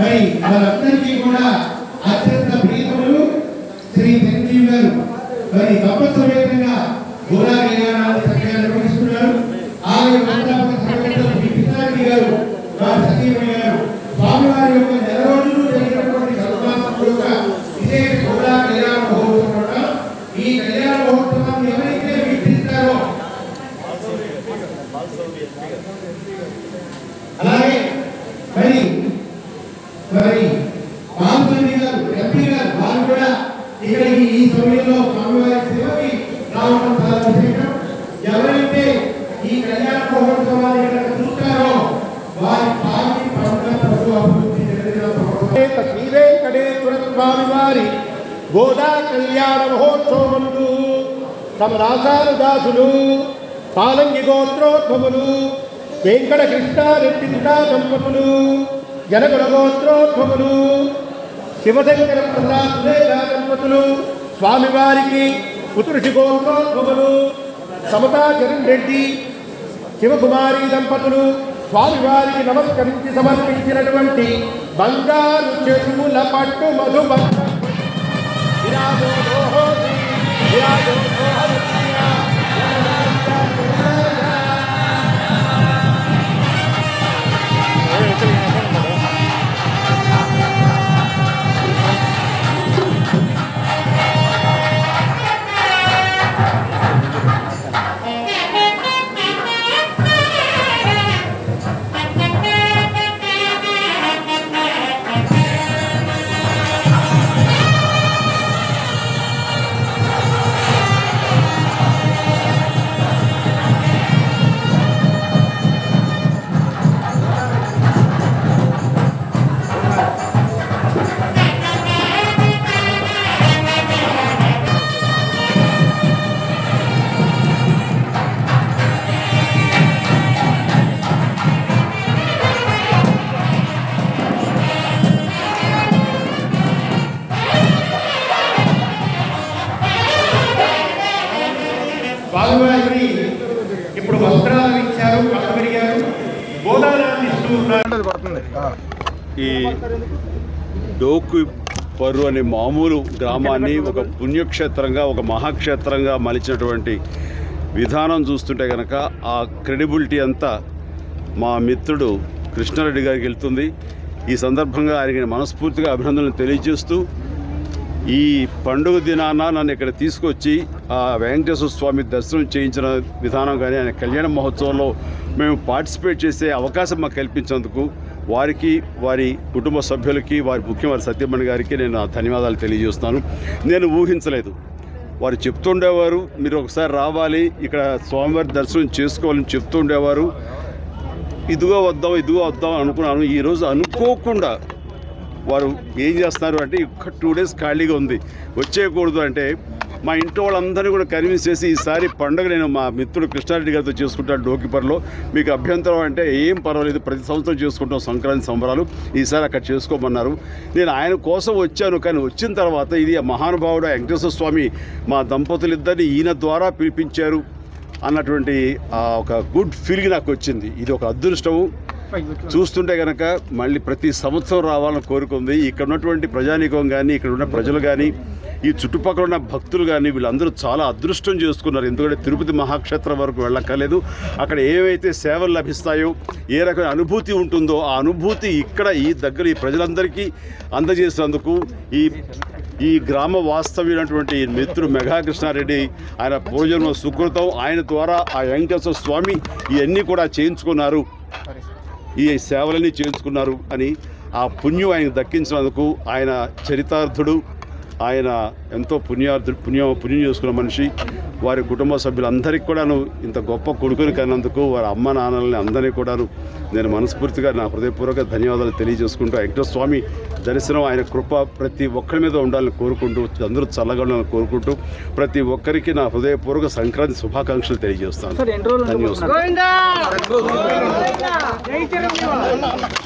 మరి వారందరికీ కూడా అత్యంత ప్రియతములు శ్రీ చిరంజీవి గారు మరి తప్పనిసరిగా గోరా కళ్యాణాన్ని చక్కగా నిర్వహిస్తున్నారు ఆలయ వ్యవస్థాపక సంఘటన శ్రీ కృష్ణారెడ్డి గారు వారి సతీమణి గారు స్వామివారి యొక్క నెల రోజులు జరిగినటువంటి సర్వమాసం యొక్క విశేష గోరా కళ్యాణ మహోత్సవం కూడా ఈ కళ్యాణ మహోత్సవాన్ని ఎవరైతే వీక్షిస్తారో అలాగే మరి మరి బాలస్వామి గారు ఎంపీ గారు వారు కూడా ఇక్కడికి ఈ సమయంలో స్వామివారి సేవకి రావడం చాలా విశేషం ఎవరైతే ఈ కళ్యాణ మహోత్సవాన్ని ఇక్కడ చూస్తారో వారి పార్టీ పండుగ పశు అభివృద్ధి జరిగిన భగవంతుడు. శ్రీ వెంకటేశ్వర స్వామి వారి గోదా కళ్యాణ మహోత్సవములు తమ రాసాలు దాసులు పాలంగి గోత్రోద్భవులు వెంకట కృష్ణారెడ్డి దంపతులు జనకుల గోత్రోద్భవులు శివశంకర ప్రసాద్ సురేఖ దంపతులు స్వామివారికి పుత్రుషి గోత్రోద్భవులు సమతా చరణ్ రెడ్డి శివకుమారి దంపతులు స్వామివారికి నమస్కరించి సమర్పించినటువంటి బంగారు చెరువుల పట్టు మధుబంధ విరాజో దోహోతి, విరాజో దోహోతియా, స్వామివారికి ఇప్పుడు వస్త్రాలు ఇచ్చారు పట్టు పెరిగారు గోదానాన్ని ఇస్తూ ఉన్నారు ఈ డోకు పర్రు అనే మామూలు గ్రామాన్ని ఒక పుణ్యక్షేత్రంగా ఒక మహాక్షేత్రంగా మలిచినటువంటి విధానం చూస్తుంటే కనుక ఆ క్రెడిబిలిటీ అంతా మా మిత్రుడు కృష్ణారెడ్డి గారికి వెళ్తుంది ఈ సందర్భంగా ఆయనకి మనస్ఫూర్తిగా అభినందనలు తెలియజేస్తూ ఈ పండుగ దినాన నన్ను ఇక్కడ తీసుకొచ్చి ఆ వెంకటేశ్వర స్వామి దర్శనం చేయించిన విధానం కానీ ఆయన కళ్యాణ మహోత్సవంలో మేము పార్టిసిపేట్ చేసే అవకాశం మాకు కల్పించినందుకు వారికి వారి కుటుంబ సభ్యులకి వారి ముఖ్యమంత్రి సత్యమణి గారికి నేను నా ధన్యవాదాలు తెలియజేస్తున్నాను నేను ఊహించలేదు వారు చెప్తుండేవారు మీరు ఒకసారి రావాలి ఇక్కడ స్వామివారి దర్శనం చేసుకోవాలని చెప్తుండేవారు ఇదిగో వద్దాం ఇదిగో వద్దాం అనుకున్నాను ఈరోజు అనుకోకుండా వారు ఏం చేస్తున్నారు అంటే ఒక్క టూ డేస్ ఖాళీగా ఉంది వచ్చేయకూడదు అంటే మా ఇంట్లో వాళ్ళందరినీ కూడా కన్విన్స్ చేసి ఈసారి పండుగ నేను మా మిత్రుడు కృష్ణారెడ్డి గారితో చేసుకుంటాను డోకిపర్లో మీకు అభ్యంతరం అంటే ఏం పర్వాలేదు ప్రతి సంవత్సరం చేసుకుంటాం సంక్రాంతి సంబరాలు ఈసారి అక్కడ చేసుకోమన్నారు నేను ఆయన కోసం వచ్చాను కానీ వచ్చిన తర్వాత ఇది ఆ మహానుభావుడు వెంకటేశ్వర స్వామి మా దంపతులిద్దరిని ఈయన ద్వారా పిలిపించారు అన్నటువంటి ఆ ఒక గుడ్ ఫీలింగ్ నాకు వచ్చింది ఇది ఒక అదృష్టము చూస్తుంటే కనుక మళ్ళీ ప్రతి సంవత్సరం రావాలని కోరుకుంది ఇక్కడ ఉన్నటువంటి ప్రజానీకం కానీ ఇక్కడ ఉన్న ప్రజలు కానీ ఈ చుట్టుపక్కల ఉన్న భక్తులు కానీ వీళ్ళందరూ చాలా అదృష్టం చేసుకున్నారు ఎందుకంటే తిరుపతి మహాక్షేత్రం వరకు వెళ్ళక్కర్లేదు అక్కడ ఏవైతే సేవలు లభిస్తాయో ఏ రకమైన అనుభూతి ఉంటుందో ఆ అనుభూతి ఇక్కడ ఈ దగ్గర ఈ ప్రజలందరికీ అందజేసినందుకు ఈ ఈ గ్రామ వాస్తవ్యులైనటువంటి మిత్రుడు మెగా కృష్ణారెడ్డి ఆయన పూర్వజన్మ సుకృతం ఆయన ద్వారా ఆ వెంకటేశ్వర స్వామి ఇవన్నీ కూడా చేయించుకున్నారు ఈ సేవలన్నీ చేయించుకున్నారు అని ఆ పుణ్యం ఆయన దక్కించినందుకు ఆయన చరితార్థుడు ఆయన ఎంతో పుణ్యార్థుడు పుణ్యం పుణ్యం చేసుకున్న మనిషి వారి కుటుంబ సభ్యులందరికీ కూడాను ఇంత గొప్ప కొడుకుని కన్నందుకు వారి అమ్మ నాన్నల్ని అందరినీ కూడాను నేను మనస్ఫూర్తిగా నా హృదయపూర్వక ధన్యవాదాలు తెలియజేసుకుంటూ వెంకటేశ్వర స్వామి దర్శనం ఆయన కృప ప్రతి ఒక్కరి మీద ఉండాలని కోరుకుంటూ అందరూ చల్లగా ఉండాలని కోరుకుంటూ ప్రతి ఒక్కరికి నా హృదయపూర్వక సంక్రాంతి శుభాకాంక్షలు తెలియజేస్తాను ధన్యవాదాలు